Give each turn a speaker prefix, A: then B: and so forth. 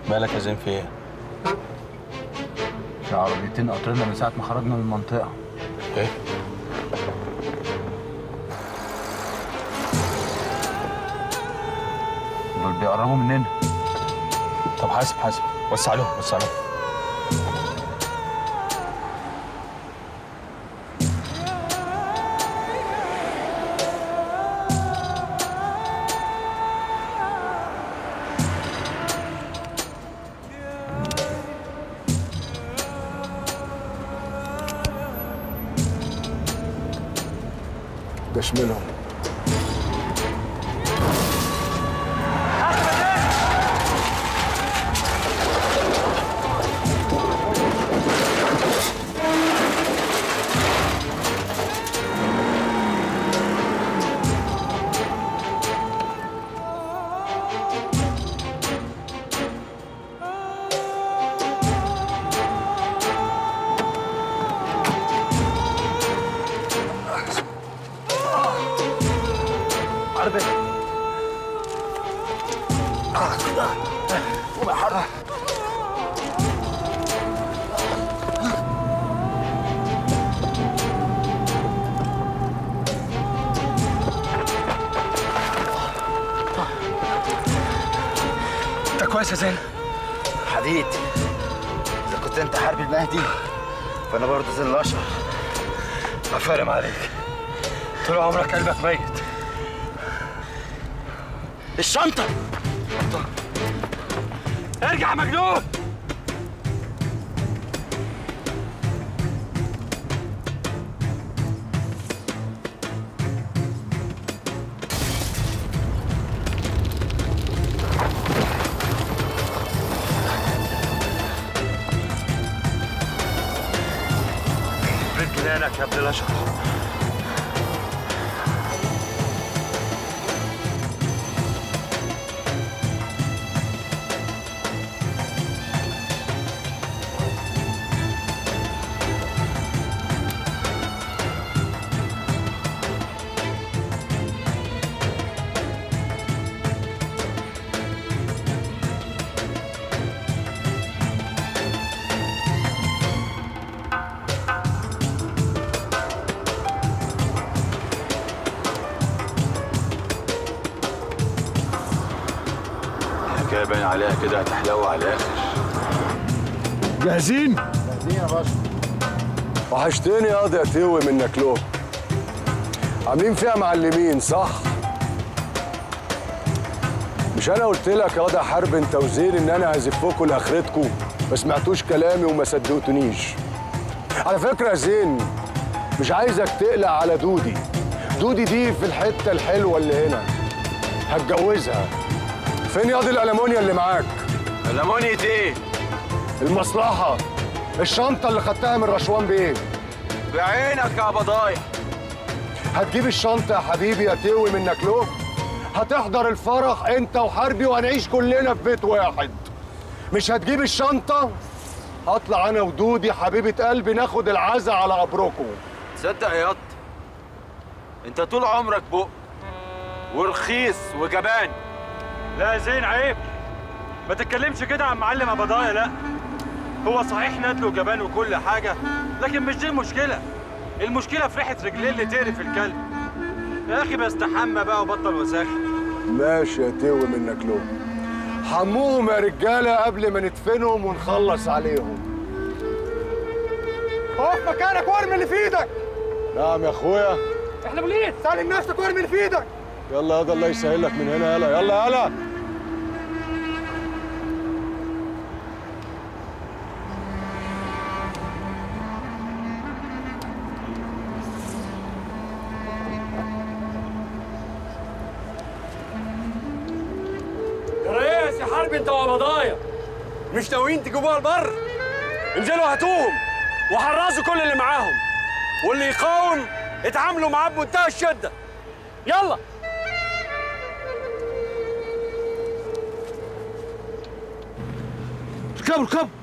A: مالك يا زين في ايه؟
B: في عربيتين قطرنا من ساعة ما خرجنا من المنطقة
A: ايه؟
B: دول بيقربوا مننا
A: طب حاسب حاسب وسع لهم وسع لهم
C: ده شملهم
B: انت كويس يا زين
D: حديد اذا كنت انت حرب المهدي فانا برضه زي الاشهر
B: افرم عليك طول عمرك قلبك ميت
D: الشنطه
B: ارجع مجنون رجلانك يا ابن الاشهر
A: الحكايه باين عليها كده هتحلو على الاخر
C: جاهزين؟
D: جاهزين يا باشا
C: وحشتني يا يا توي منك له عاملين فيها معلمين صح؟ مش انا قلت لك يا واد حرب انت وزين ان انا هزفكوا لاخرتكم ما سمعتوش كلامي وما صدقتونيش على فكره يا زين مش عايزك تقلق على دودي دودي دي في الحته الحلوه اللي هنا هتجوزها فين ياض الالمونيا اللي معاك
A: ألمونية ايه؟
C: المصلحه الشنطه اللي خدتها من رشوان بيه
A: بعينك يا بضايع
C: هتجيب الشنطة يا حبيبي يا توي منك له هتحضر الفرح انت وحربي وهنعيش كلنا في بيت واحد مش هتجيب الشنطة هطلع انا ودودي حبيبة قلبي ناخد العزا على قبركم
A: تصدق يا يط انت طول عمرك بق ورخيص وجبان
E: لا يا زين عيب ما تتكلمش كده عن معلم ابضايا لا هو صحيح ندل وجبان وكل حاجه لكن مش دي المشكله المشكله في ريحه رجليه اللي تقرف الكلب يا اخي بستحمى بقى وبطل وساخن
C: ماشي يا توي منك له حموهم يا رجالة قبل ما ندفنهم ونخلص عليهم
F: اقف مكانك وارمي اللي في ايدك
C: نعم يا اخويا
F: احنا بوليس سلم نفسك وارمي اللي في ايدك
C: يلا يلا الله يسهل لك من هنا يلا يلا يلا
E: يا ريس يا حرب انت وابضايا مش ناويين تجيبوها البر انزلوا هاتوهم وحرزوا كل اللي معاهم واللي يقاوم اتعاملوا معاه بمنتهى الشده يلا
F: اركبوا اركبوا